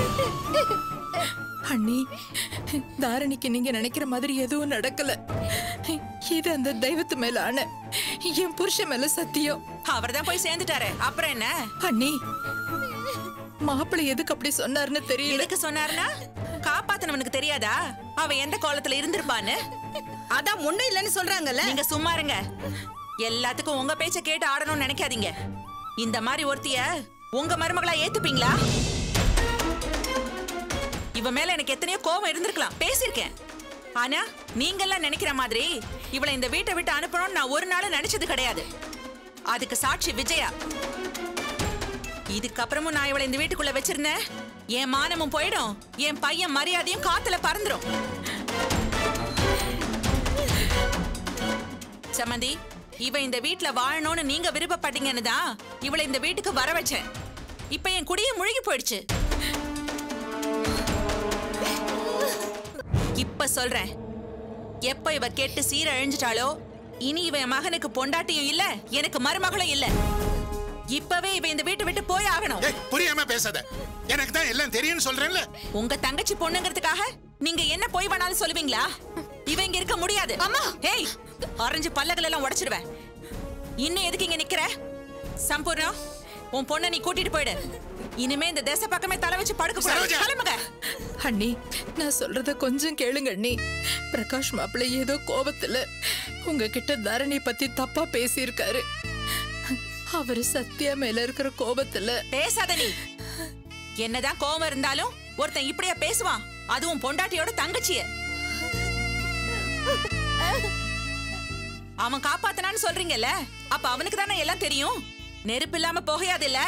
அண்ணி தாரணிக்கு நீங்க நினைக்கிற மாதிரி எதுவும் நடக்கல இது அந்த தெய்வத்து மேல ஆன என் புருஷன் மேல சத்தியம் அவர்தான் போய் சேர்ந்துட்டாரு அப்புறம் என்ன அண்ணி மாப்பிள்ளை எதுக்கு அப்படி சொன்னாருன்னு தெரியல எதுக்கு சொன்னாருன்னா காப்பாத்தனவனுக்கு தெரியாதா அவ எந்த கோலத்துல இருந்திருப்பான்னு அதான் ஒண்ணும் இல்லைன்னு சொல்றாங்கல்ல நீங்க சும்மா இருங்க எல்லாத்துக்கும் உங்க பேச்ச கேட்டு ஆடணும்னு நினைக்காதீங்க இந்த மாதிரி ஒருத்திய உங்க மருமகளா ஏத்துப்பீங்களா இவ மேல எனக்கு எத்தனையோ கோபம் இருந்திருக்கலாம் பேசியிருக்கேன் ஆனா நீங்கெல்லாம் நினைக்கிற மாதிரி இவளை இந்த வீட்டை விட்டு அனுப்பணும்னு நான் ஒரு நாளும் நினைச்சது கிடையாது அதுக்கு சாட்சி விஜயா இதுக்கப்புறமும் நான் இவளை இந்த வீட்டுக்குள்ள வச்சிருந்தேன் என் மானமும் போயிடும் என் பையன் மரியாதையும் காத்துல பறந்துரும் சமந்தி இவ இந்த வீட்ல வாழணும்னு நீங்க விருப்பப்பட்டீங்கன்னு தான் இவளை இந்த வீட்டுக்கு வர வச்சேன் இப்ப என் குடியே முழுகி போயிடுச்சு இப்ப சொல்றேன் எப்ப இவ கெட்டு சீர அழிஞ்சிட்டாளோ இனி இவ என் மகனுக்கு பொண்டாட்டியும் இல்ல எனக்கு மருமகளும் இல்ல இப்பவே இவ இந்த வீட்டை விட்டு போய் ஆகணும் ஏய் புரியாம பேசாத எனக்கு தான் எல்லாம் தெரியும்னு சொல்றேன்ல உங்க தங்கச்சி பொண்ணுங்கிறதுக்காக நீங்க என்ன போய் வேணாலும் சொல்லுவீங்களா இவ இங்க இருக்க முடியாது அம்மா ஹேய் ஆரஞ்சு பல்லகள் எல்லாம் உடைச்சிடுவேன் இன்னும் எதுக்கு இங்க நிக்கிற சம்பூர்ணம் உன் பொண்ணை நீ கூட்டிட்டு போயிடு இனிமே இந்த தேச பக்கமே தலை வச்சு படுக்க கூடாது கிளம்புங்க அண்ணி நான் சொல்றத கொஞ்சம் கேளுங்க அண்ணி பிரகாஷ் மாப்பிள்ளை ஏதோ கோபத்துல உங்ககிட்ட தரணி பத்தி தப்பா பேசியிருக்காரு அவரு சத்யா மேல இருக்கிற கோபத்துல பேசாத நீ என்னதான் கோவம் இருந்தாலும் ஒருத்தன் இப்படியா பேசுவான் அதுவும் பொண்டாட்டியோட தங்கச்சிய அவன் காப்பாத்தனான்னு சொல்றீங்கல்ல அப்ப அவனுக்கு தானே எல்லாம் தெரியும் நெருப்பு இல்லாம புகையாது இல்ல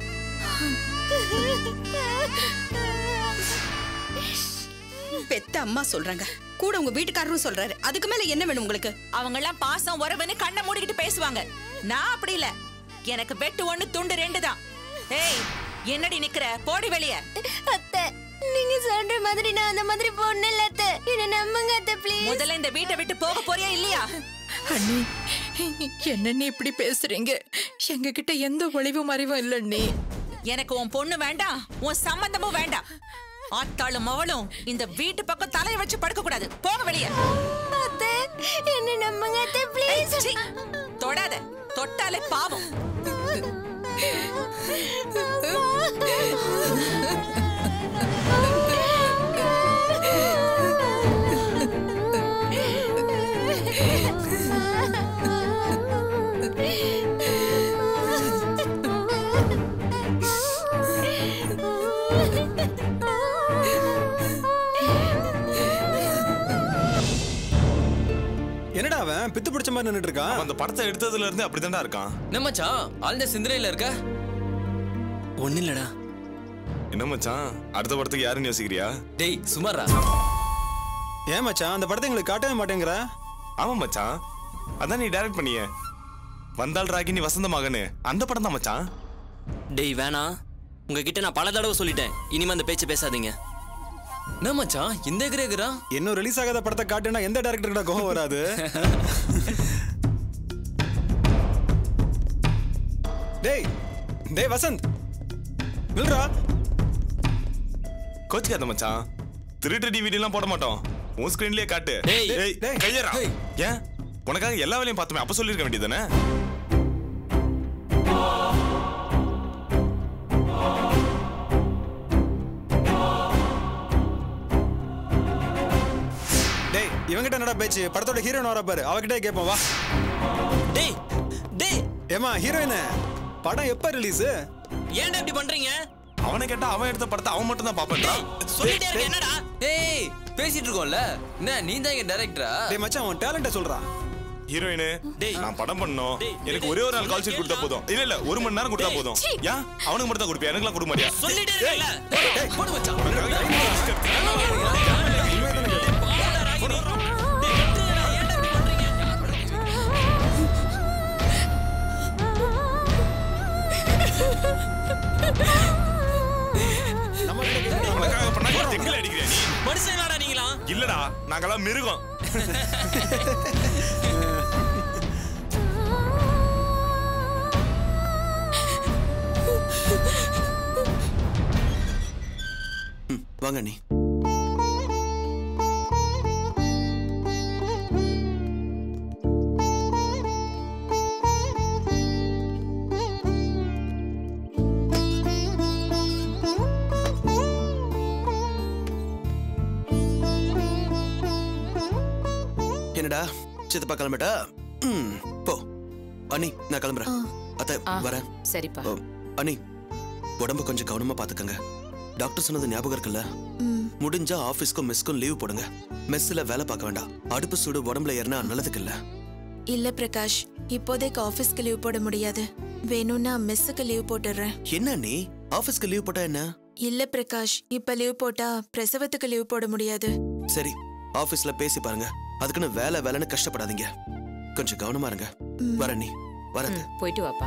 பெத்த அம்மா சொல்றாங்க கூட உங்க வீட்டுக்காரரும் சொல்றாரு அதுக்கு மேல என்ன வேணும் உங்களுக்கு அவங்க எல்லாம் பாசம் உறவுன்னு கண்ணை மூடிக்கிட்டு பேசுவாங்க நான் அப்படி இல்ல எனக்கு வெட்டு ஒண்ணு துண்டு ரெண்டு தான் ஏய் என்னடி நிக்கிற போடி வெளிய அத்தை நீங்க சொல்ற மாதிரி நான் அந்த மாதிரி பொண்ணு இல்ல அத்தை என்ன நம்புங்க அத்தை ப்ளீஸ் முதல்ல இந்த வீட்டை விட்டு போக போறியா இல்லையா அண்ணி என்ன நீ இப்படி பேசுறீங்க எங்க கிட்ட எந்த ஒளிவு மறைவும் இல்ல அண்ணி எனக்கு உன் பொண்ணு வேண்டாம் உன் சம்பந்தமும் வேண்டாம் ஆத்தாளும் அவளும் இந்த வீட்டு பக்கம் தலைய வச்சு படுக்க கூடாது போக வெளிய அத்தை என்ன நம்புங்க அத்தை ப்ளீஸ் சீ, தொடாத தொட்டாலே பாவம் என்னடா அவன் பித்து பிடிச்ச மாதிரி நின்னுட்டு இருக்கான் அந்த படத்தை எடுத்ததுல இருந்து அப்படிதான்டா இருக்கான் என்ன மச்சான் ஆழ்ந்த சிந்தனையில இருக்க ஒன்னும் இல்லடா என்ன மச்சான் அடுத்த படத்துக்கு யாருன்னு யோசிக்கிறியா டேய் சுமாரா ஏன் மச்சான் அந்த படத்தை எங்களுக்கு காட்டவே மாட்டேங்கிற ஆமா மச்சான் அதான் நீ டைரக்ட் பண்ணிய வந்தால் ராகினி வசந்த மகனு அந்த படம் தான் மச்சான் டேய் வேணாம் உங்ககிட்ட நான் பல தடவை சொல்லிட்டேன் இனிமே அந்த பேச்சு பேசாதீங்க என்ன மச்சான் இந்த எகிரேகிறா இன்னும் ரிலீஸ் ஆகாத படத்தை காட்டுனா எந்த டேரக்டர்கிட்ட கோவம் வராது டேய் டேய் வசந்த் நில்றா கோச்சுக்காத மச்சான் திருட்டு டிவிடி எல்லாம் போட மாட்டோம் உன் ஸ்கிரீன்லயே காட்டு டேய். ஏய் கையறா ஏன் உனக்காக எல்லா வேலையும் பார்த்துமே அப்ப சொல்லிருக்க வேண்டியதானே டேய் இவங்கிட்ட என்னடா பேச்சு படத்தோட ஹீரோயின் வர பாரு அவகிட்டே கேட்போம் வா டேய் டேய் ஏமா ஹீரோயின் படம் எப்ப ரிலீஸ் ஏன்டா இப்படி பண்றீங்க அவனை கேட்டா அவன் எடுத்த படத்தை அவன் மட்டும் தான் பாப்பேன்டா சொல்லிட்டே இருக்க என்னடா ஏய் பேசிட்டு இருக்கோம்ல என்ன நீ தான் இங்க டைரக்டரா டேய் மச்சான் உன் டேலண்ட சொல்றான் ஹீரோயின் நான் படம் பண்ணோம் எனக்கு ஒரே ஒரு நாள் கால் ஷீட் கொடுத்தா போதும் இல்ல இல்ல ஒரு மணி நேரம் கொடுத்தா போதும் ஏன் அவனுக்கு மட்டும் தான் கொடுப்பியா எனக்குலாம் கொடுக்க மாட்டியா சொல்லிட்டே இருக்கல போடு மச்சான் உனக்காக பண்ணா நீ தெங்கில அடிக்கிறியா நீ மனுஷனாடா நீங்களா இல்லடா நாங்கெல்லாம் மிருகம் வாங்க நீ என்னடா சித்தப்பா கிளம்பிட்டா ம், போ அண்ணி நான் கிளம்புறேன் அத்தை வரேன் சரிப்பா ஓ, அண்ணி உடம்ப கொஞ்சம் கவனமா பாத்துக்கங்க டாக்டர் சொன்னது ஞாபகம் இருக்குல்ல முடிஞ்சா ஆபீஸ்க்கும் மெஸ்க்கும் லீவ் போடுங்க மெஸ்ல வேலை பார்க்க வேண்டாம் அடுப்பு சூடு உடம்புல ஏறினா நல்லதுக்கு இல்ல இல்ல பிரகாஷ் இப்போதைக்கு ஆபீஸ்க்கு லீவ் போட முடியாது வேணும்னா மெஸ்ஸுக்கு லீவ் போட்டுடுறேன் என்ன நீ ஆபீஸ்க்கு லீவ் போட்டா என்ன இல்ல பிரகாஷ் இப்ப லீவ் போட்டா பிரசவத்துக்கு லீவ் போட முடியாது சரி ஆபீஸ்ல பேசி பாருங்க அதுக்குன்னு வேலை வேலைன்னு கஷ்டப்படாதீங்க கொஞ்சம் கவனமா இருங்க வரேன் நீ வரேன் போயிட்டு வாப்பா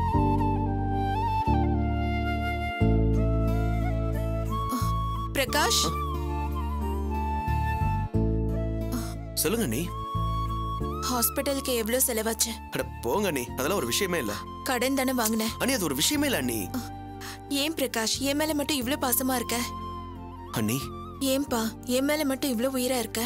பிரகாஷ் சொல்லுங்க நீ ஹாஸ்பிட்டலுக்கு எவ்வளவு செலவாச்சு அட போங்க நீ அதெல்லாம் ஒரு விஷயமே இல்ல கடன் தானே வாங்கினேன் அண்ணி அது ஒரு விஷயமே இல்ல அண்ணி ஏன் பிரகாஷ் என் மேல மட்டும் இவ்ளோ பாசமா இருக்க அண்ணி ஏன்பா என் மேல மட்டும் இவ்ளோ உயிரா இருக்க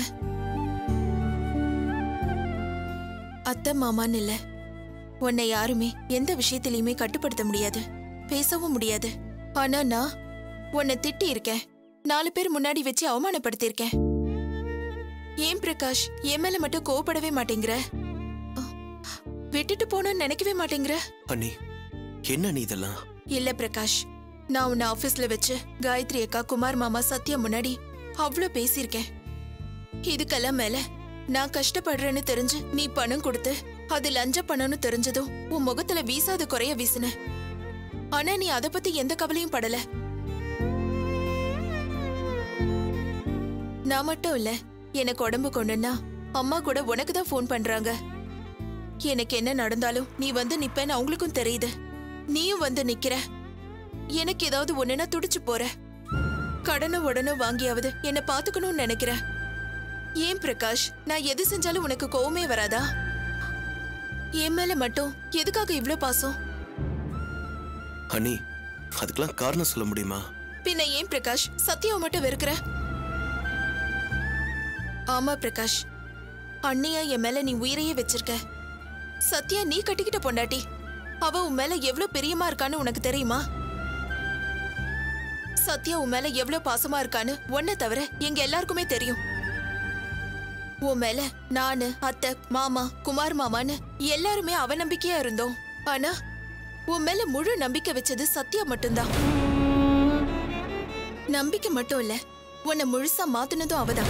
அத்தை மாமான்னு இல்ல உன்னை யாருமே எந்த விஷயத்திலயுமே கட்டுப்படுத்த முடியாது பேசவும் முடியாது ஆனா நான் உன்னை திட்டி இருக்கேன் நாலு பேர் முன்னாடி வச்சு அவமானப்படுத்தியிருக்கேன் ஏன் பிரகாஷ் என் மேல மட்டும் கோவப்படவே மாட்டேங்கிற அஹ், விட்டுட்டு போகணும்னு நினைக்கவே மாட்டேங்கிற அண்ணி என்ன நீ இதெல்லாம் இல்ல பிரகாஷ் நான் உன்னை ஆபீஸ்ல வச்சு காயத்ரி அக்கா குமார் மாமா சத்யா முன்னாடி அவ்ளோ பேசியிருக்கேன் இதுக்கெல்லாம் மேல நான் கஷ்டப்படுறேன்னு தெரிஞ்சு நீ பணம் கொடுத்து அது லஞ்ச பணம்னு தெரிஞ்சதும் உன் முகத்துல வீசாத குறைய வீசுன ஆனா நீ அத பத்தி எந்த கவலையும் படல நான் மட்டும் இல்ல எனக்கு உடம்பு கொண்டுன்னா அம்மா கூட உனக்கு தான் ஃபோன் பண்றாங்க எனக்கு என்ன நடந்தாலும் நீ வந்து நிப்பேன்னு அவங்களுக்கும் தெரியுது நீயும் வந்து நிக்கிற எனக்கு ஏதாவது ஒண்ணுனா துடிச்சு போற கடனை உடனே வாங்கியாவது என்ன பாத்துக்கணும்னு நினைக்கிற ஏன் பிரகாஷ் நான் எது செஞ்சாலும் உனக்கு கோவமே வராதா என் மேல மட்டும் எதுக்காக இவ்ளோ பாசம் அண்ணி அதுக்கெல்லாம் காரணம் சொல்ல முடியுமா பின்ன ஏன் பிரகாஷ் சத்யாவை மட்டும் வெறுக்கிற ஆமா பிரகாஷ் அண்ணியா என் மேல நீ உயிரையே வச்சிருக்க சத்யா நீ கட்டிக்கிட்ட பொண்டாட்டி அவ உன் மேல எவ்வளவு பிரியமா இருக்கான்னு உனக்கு தெரியுமா சத்யா உன் மேல எவ்வளவு பாசமா இருக்கான்னு உன்னை தவிர எங்க எல்லாருக்குமே தெரியும் உன் மேல நானு அத்தை மாமா குமார் மாமான்னு எல்லாருமே அவநம்பிக்கையா இருந்தோம் ஆனா உன் மேல முழு நம்பிக்கை வச்சது சத்யா மட்டும்தான் நம்பிக்கை மட்டும் இல்ல உன்னை முழுசா மாத்துனதும் அவதான்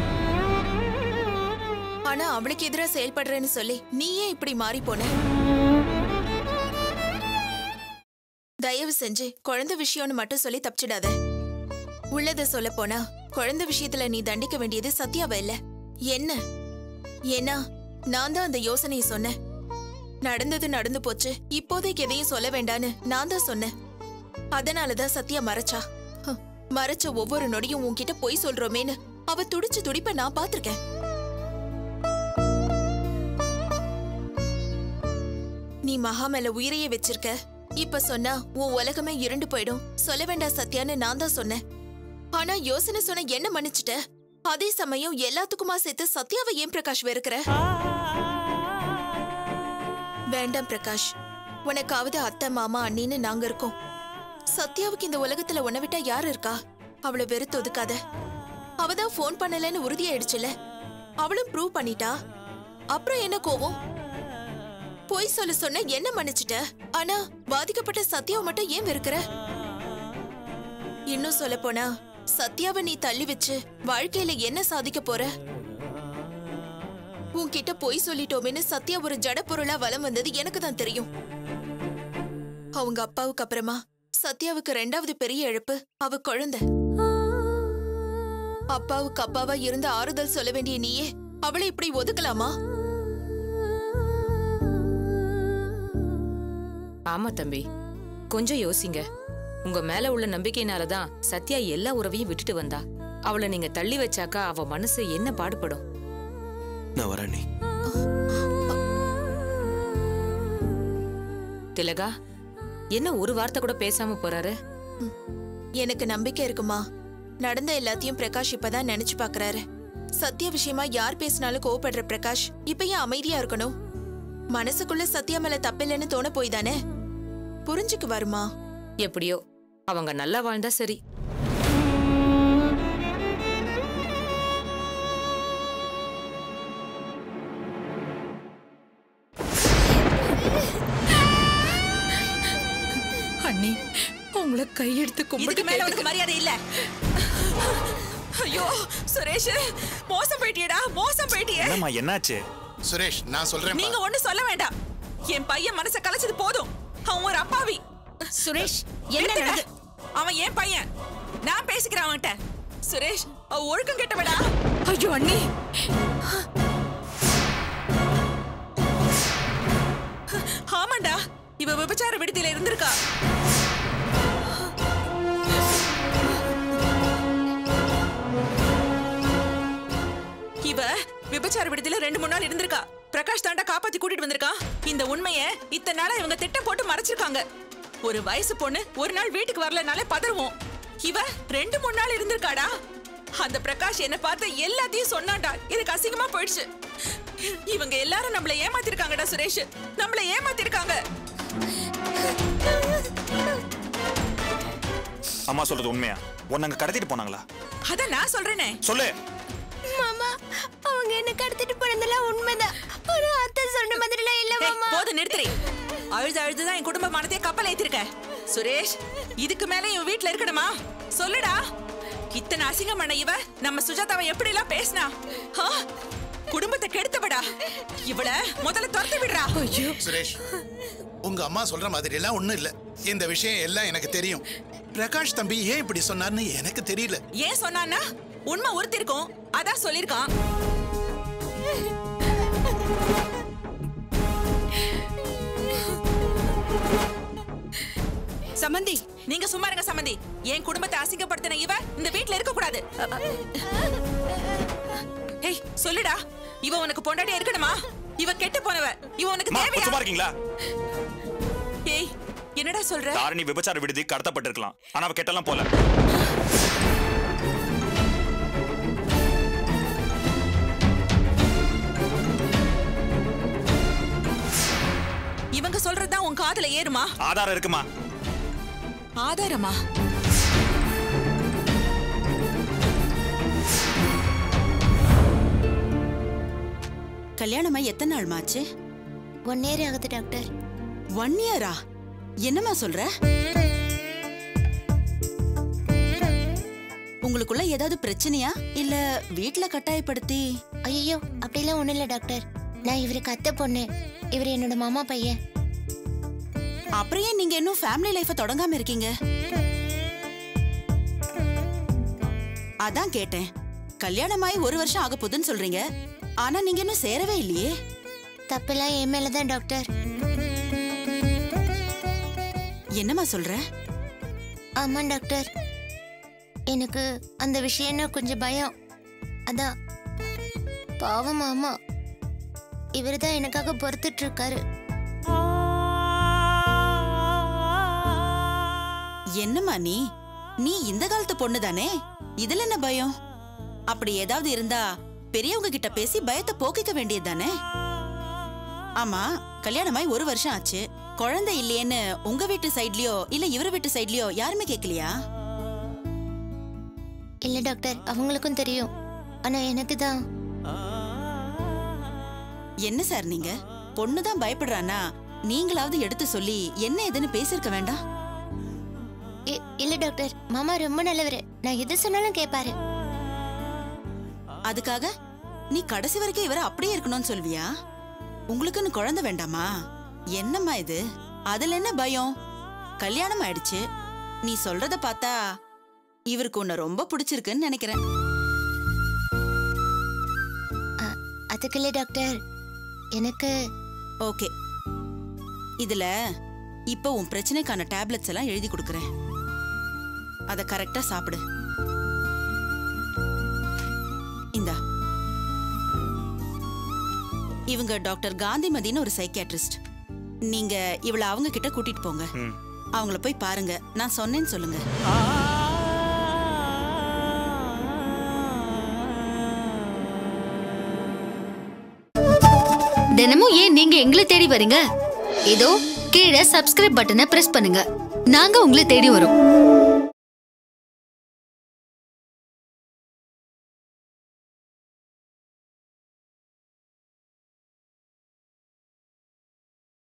ஆனா அவளுக்கு எதிரா செயல்படுறேன்னு சொல்லி நீயே இப்படி மாறி போன தயவு செஞ்சு குழந்தை விஷயம்னு மட்டும் சொல்லி தப்பிச்சிடாத உள்ளத சொல்ல போனா குழந்தை விஷயத்துல நீ தண்டிக்க வேண்டியது சத்யாவ இல்ல என்ன ஏன்னா நான் தான் அந்த யோசனையை சொன்னேன் நடந்தது நடந்து போச்சு இப்போதைக்கு எதையும் சொல்ல வேண்டான்னு நான் தான் சொன்னேன் அதனாலதான் சத்யா மறைச்சா ஹம், மறைச்ச ஒவ்வொரு நொடியும் உன்கிட்ட பொய் சொல்றோமேன்னு அவ துடிச்சு துடிப்ப நான் பாத்திருக்கேன் நீ மகா மேல உயிரையே வச்சிருக்க இப்ப சொன்னா உன் உலகமே இருண்டு போயிடும் சொல்ல வேண்டாம் சத்யான்னு நான் தான் சொன்னேன் ஆனா யோசனை சொன்ன என்ன மன்னிச்சிட்ட அதே சமயம் எல்லாத்துக்குமா சேர்த்து சத்யாவை ஏன் பிரகாஷ் வெறுக்கிற வேண்டாம் பிரகாஷ் உனக்காவது அத்தை மாமா அண்ணின்னு நாங்க இருக்கோம் சத்யாவுக்கு இந்த உலகத்துல உன்னை விட்டா யாரு இருக்கா அவளை வெறுத்து ஒதுக்காத அவதான் ஃபோன் பண்ணலன்னு உறுதியாயிடுச்சுல அவளும் ப்ரூவ் பண்ணிட்டா அப்புறம் என்ன கோவம் பொய் சொல்ல சொன்ன என்ன மன்னிச்சிட்ட ஆனா பாதிக்கப்பட்ட சத்யாவை மட்டும் ஏன் வெறுக்கிற இன்னும் சொல்ல போனா சத்யாவை நீ தள்ளி வச்சு வாழ்க்கையில என்ன சாதிக்க போற உன்கிட்ட பொய் சொல்லிட்டோமேன்னு சத்யா ஒரு ஜட பொருளா வலம் வந்தது எனக்கு தான் தெரியும் அவங்க அப்பாவுக்கு அப்புறமா சத்யாவுக்கு ரெண்டாவது பெரிய இழப்பு அவ குழந்தை அப்பாவுக்கு அப்பாவா இருந்து ஆறுதல் சொல்ல வேண்டிய நீயே அவளை இப்படி ஒதுக்கலாமா ஆமா தம்பி கொஞ்சம் யோசிங்க உங்க மேல உள்ள நம்பிக்கையினால தான் சத்யா எல்லா உறவையும் விட்டுட்டு வந்தா அவளை நீங்க தள்ளி வச்சாக்கா அவ மனசு என்ன பாடுபடும் நான் வரேன் நீ திலகா என்ன ஒரு வார்த்தை கூட பேசாம போறாரு எனக்கு நம்பிக்கை இருக்குமா நடந்த எல்லாத்தையும் பிரகாஷ் இப்பதான் நினைச்சு பாக்குறாரு சத்யா விஷயமா யார் பேசினாலும் கோவப்படுற பிரகாஷ் இப்ப ஏன் அமைதியா இருக்கணும் மனசுக்குள்ள சத்யா மேல தப்பில்லைன்னு தோண போய் தானே புரிஞ்சுக்கு வருமா எப்படியோ அவங்க நல்லா வாழ்ந்தா சரி அண்ணி உங்களை கையெடுத்து இதுக்கு கும்பிட்டு மேல உனக்கு கேட்டுக்கிறேன். மரியாதை இல்ல ஐயோ சுரேஷ் மோசம் போயிட்டியடா மோசம் போயிட்டியே என்னம்மா என்னாச்சு சுரேஷ் நான் சொல்றேன் நீங்க ஒண்ணு சொல்ல வேண்டாம் என் பையன் மனச கலைச்சது போதும் அவன் ஒரு அப்பாவி சுரேஷ் என்ன நடந்து அவன் என் பையன் நான் பேசிக்கிறேன் அவன்கிட்ட சுரேஷ் அவ ஒழுக்கம் கெட்டவடா ஐயோ அண்ணி ஆமாண்டா இவ விபச்சார விடுதியில இருந்திருக்கா இவ விபச்சார விடுதியில ரெண்டு மூணு நாள் இருந்திருக்கா பிரகாஷ் தாண்டா காப்பாத்தி கூட்டிட்டு வந்திருக்கான் இந்த உண்மைய இத்தனை நாளா இவங்க திட்டம் போட்டு மறைச்சிருக்காங்க ஒரு வயசு பொண்ணு ஒரு நாள் வீட்டுக்கு வரலனாலே பதறுவோம் இவ ரெண்டு மூணு நாள் இருந்திருக்காடா அந்த பிரகாஷ் என்ன பார்த்து எல்லாத்தையும் சொன்னான்டா எனக்கு அசிங்கமா போயிடுச்சு இவங்க எல்லாரும் நம்மள ஏமாத்திருக்காங்கடா சுரேஷ் நம்மள ஏமாத்திருக்காங்க அம்மா சொல்றது உண்மையா உன்னை அங்க கடத்திட்டு போனாங்களா அத நான் சொல்றேனே சொல்லு மாமா அவங்க என்ன கடத்திட்டு போனதெல்லாம் உண்மைதான் ஒரு அத்தை சொன்ன மாதிரிலாம் இல்ல ஏய், மாமா போதும் நிறுத்துறி அழுது அழுதுதான் என் குடும்ப மனத்தையே கப்பல் ஏத்திருக்க சுரேஷ் இதுக்கு மேல இவன் வீட்ல இருக்கணுமா சொல்லுடா இத்தனை அசிங்கம் பண்ண இவ நம்ம சுஜாதாவை எப்படி எல்லாம் பேசினா ஆ? குடும்பத்தை கெடுத்தவடா இவள முதல்ல துரத்தி விடுறா சுரேஷ் உங்க அம்மா சொல்ற மாதிரி எல்லாம் ஒண்ணும் இல்ல இந்த விஷயம் எல்லாம் எனக்கு தெரியும் பிரகாஷ் தம்பி ஏன் இப்படி சொன்னார்னு எனக்கு தெரியல ஏன் சொன்னான்னா உண்மை ஒருத்தி இருக்கும் அதான் சொல்லிருக்கான் சமந்தி நீங்க சும்மா இருங்க சம்மந்தி என் குடும்பத்தை அசிங்கப்படுத்தின இவ இந்த வீட்ல இருக்க கூடாது ஏய் சொல்லுடா இவ உனக்கு பொண்டாட்டியா இருக்கணுமா இவ கெட்டு போனவ இவ உனக்கு அம்மா, தேவையா சும்மா இருக்கீங்களா ஏய் என்னடா சொல்ற தாரணி விபச்சார விடுதி கடத்தப்பட்டிருக்கலாம் ஆனா அவ கெட்டலாம் போல இவங்க சொல்றதுதான் உன் காதுல ஏறுமா ஆதாரம் இருக்குமா ஆதாரமா கல்யாணமா எத்தனை நாள் மாச்சு ஒன் இயர் ஆகுது டாக்டர் ஒன் இயரா என்னம்மா சொல்ற உங்களுக்குள்ள ஏதாவது பிரச்சனையா இல்ல வீட்ல கட்டாயப்படுத்தி ஐயோ அப்படிலாம் ஒண்ணும் இல்ல டாக்டர் நான் இவருக்கு அத்தை பொண்ணு இவர் என்னோட மாமா பையன் அப்புறம் ஏன் நீங்க இன்னும் ஃபேமிலி லைஃப தொடங்காம இருக்கீங்க அதான் கேட்டேன் கல்யாணமாயி ஒரு வருஷம் ஆக போகுதுன்னு சொல்றீங்க ஆனா நீங்க இன்னும் சேரவே இல்லையே தப்பெல்லாம் என் மேலதான் டாக்டர் என்னம்மா சொல்ற ஆமா டாக்டர் எனக்கு அந்த விஷயம்னா கொஞ்சம் பயம் அதான் பாவம் ஆமா இவர் தான் எனக்காக பொறுத்துட்டு இருக்காரு என்னம்மா நீ நீ இந்த காலத்து பொண்ணு தானே இதுல என்ன பயம் அப்படி ஏதாவது இருந்தா பெரியவங்க கிட்ட பேசி பயத்தை போக்கிக்க வேண்டியது தானே ஆமா கல்யாணமாய் ஒரு வருஷம் ஆச்சு குழந்தை இல்லையேன்னு உங்க வீட்டு சைட்லயோ இல்ல இவர் வீட்டு சைட்லயோ யாருமே கேட்கலையா இல்ல டாக்டர் அவங்களுக்கும் தெரியும் ஆனா எனக்கு தான் என்ன சார் நீங்க பொண்ணு தான் பயப்படுறானா நீங்களாவது எடுத்து சொல்லி என்ன ஏதுன்னு பேசிருக்க வேண்டாம் இ- இல்ல டாக்டர் மாமா ரொம்ப நல்லவர் நான் எது சொன்னாலும் கேட்பாரு அதுக்காக நீ கடைசி வரைக்கும் இவரை அப்படியே இருக்கணும்னு சொல்வியா உங்களுக்குன்னு குழந்தை வேண்டாமா என்னம்மா இது அதுல என்ன பயம் கல்யாணம் ஆயிடுச்சு நீ சொல்றத பார்த்தா இவருக்கு உன்னை ரொம்ப பிடிச்சிருக்குன்னு நினைக்கிறேன் அதுக்கு இல்ல டாக்டர் எனக்கு ஓகே இதுல இப்போ உன் பிரச்சனைக்கான டேப்லெட்ஸ் எல்லாம் எழுதி கொடுக்குறேன் அதை கரெக்டா சாப்பிடு இந்தா இவங்க டாக்டர் காந்திமதின்னு ஒரு சைக்கியாட்ரிஸ்ட் நீங்க இவளை அவங்க கிட்ட கூட்டிட்டு போங்க அவங்கள போய் பாருங்க நான் சொன்னேன்னு சொல்லுங்க தினமும் ஏன் நீங்க எங்களை தேடி வரீங்க இதோ கீழே சப்ஸ்கிரைப் பட்டனை பிரஸ் பண்ணுங்க நாங்க உங்களை தேடி வரோம்